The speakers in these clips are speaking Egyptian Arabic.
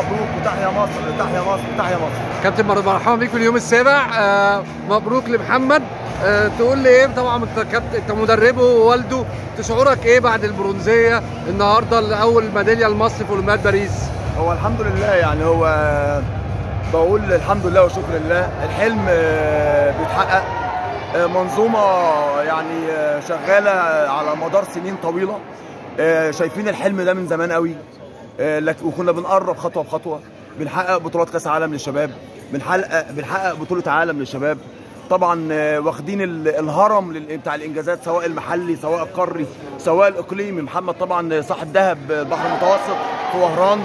مبروك وتحيا مصر تحيا مصر تحيا مصر كابتن مر- مرحبا بيك في اليوم السابع آه مبروك لمحمد آه تقول لي ايه طبعا انت كابتن انت مدربه ووالده شعورك ايه بعد البرونزيه النهارده الاول ميداليه لمصر في اولمبياد باريس هو الحمد لله يعني هو بقول الحمد لله وشكر لله الحلم آه، بيتحقق آه، منظومة يعني آه، شغالة على مدار سنين طويلة آه، شايفين الحلم ده من زمان قوي آه، لك- وكنا بنقرب خطوة بخطوة بنحقق بطولات كأس عالم للشباب بنحقق بنحقق بطولة عالم للشباب طبعا آه، واخدين ال- الهرم لل- بتاع الانجازات سواء المحلي سواء القاري سواء الاقليمي محمد طبعا صاحب ذهب البحر المتوسط في وهران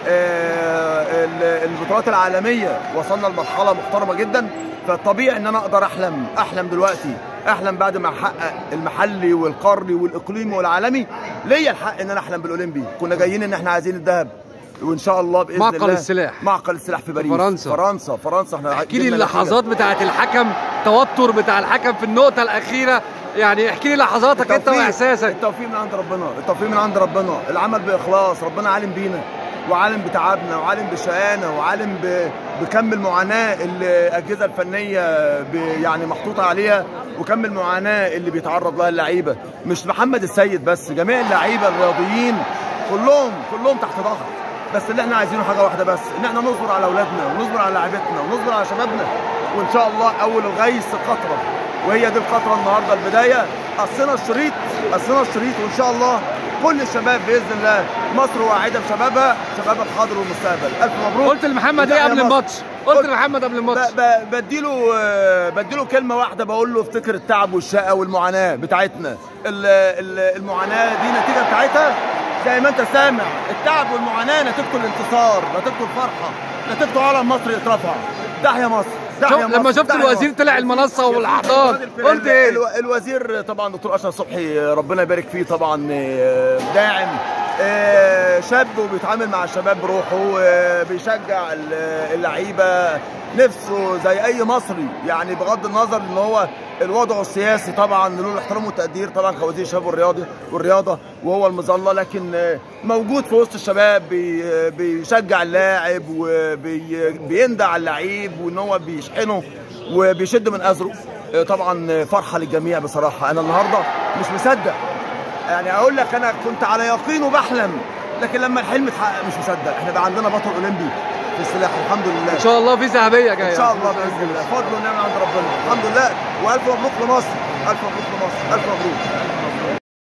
آه، ال- البطولات العالميه وصلنا لمرحله محترمه جدا فالطبيعي ان انا اقدر احلم احلم دلوقتي احلم بعد ما احقق المحلي والقاري والاقليمي والعالمي ليا الحق ان انا احلم بالاولمبي كنا جايين ان احنا عايزين الذهب وان شاء الله باذن معقل الله السلاح. معقل السلاح في باريس فرنسا. فرنسا فرنسا احنا احكي لي جبنا نتيجة. اللحظات بتاعه الحكم توتر بتاع الحكم في النقطه الاخيره يعني احكي لي لحظاتك انت التوفيق- واحساسك التوفيق من عند ربنا التوفيق من عند ربنا العمل باخلاص ربنا عالم بينا وعالم بتعبنا وعالم بشقانا وعالم ب... بكم المعاناه اللي الاجهزه الفنيه ب... يعني محطوطه عليها وكم المعاناه اللي بيتعرض لها اللعيبه مش محمد السيد بس جميع اللعيبه الرياضيين كلهم كلهم تحت ضغط بس اللي احنا عايزينه حاجه واحده بس ان احنا نصبر على اولادنا ونصبر على لعيبتنا ونصبر على شبابنا وان شاء الله اول الغيث قطره وهي دي القطره النهارده البدايه قصينا الشريط قصينا الشريط وان شاء الله كل الشباب باذن الله مصر واعده بشبابها شباب الحاضر والمستقبل الف مبروك قلت لمحمد ايه وتحيا قبل مصر. الماتش قلت لمحمد قبل الماتش ب- ب- بديله آه، بديله كلمه واحده بقول له افتكر التعب والشقه والمعاناه بتاعتنا ال- ال- المعاناه دي نتيجه بتاعتها زي ما انت سامع التعب والمعاناه نتيجته الانتصار نتيجته الفرحه نتيجته علم مصر يترفع تحيا مصر تحيا شوف لما مصر، شفت تحيا الوزير مصر. طلع المنصه والاحضان قلت ال- ايه الو- الوزير طبعا دكتور اشرف صبحي ربنا يبارك فيه طبعا آه، داعم آه، شاب وبيتعامل مع الشباب بروحه آه، بيشجع ال- اللعيبه نفسه زي اي مصري يعني بغض النظر ان هو الوضع السياسي طبعا له الاحترام والتقدير طبعا كوزير الشباب والرياضه والرياضه وهو المظله لكن آه، موجود في وسط الشباب بي- آه، بيشجع اللاعب وبيندع اللعيب وان هو بيشحنه وبيشد من ازره آه، طبعا فرحه للجميع بصراحه انا النهارده مش مصدق يعني اقول لك انا كنت على يقين وبحلم لكن لما الحلم اتحقق مش مصدق احنا بقى عندنا بطل اولمبي في السلاح الحمد لله ان شاء الله في ذهبيه جايه ان شاء الله باذن الله فضل ونعمه عند ربنا الحمد لله والف مبروك لمصر الف مبروك لمصر الف مبروك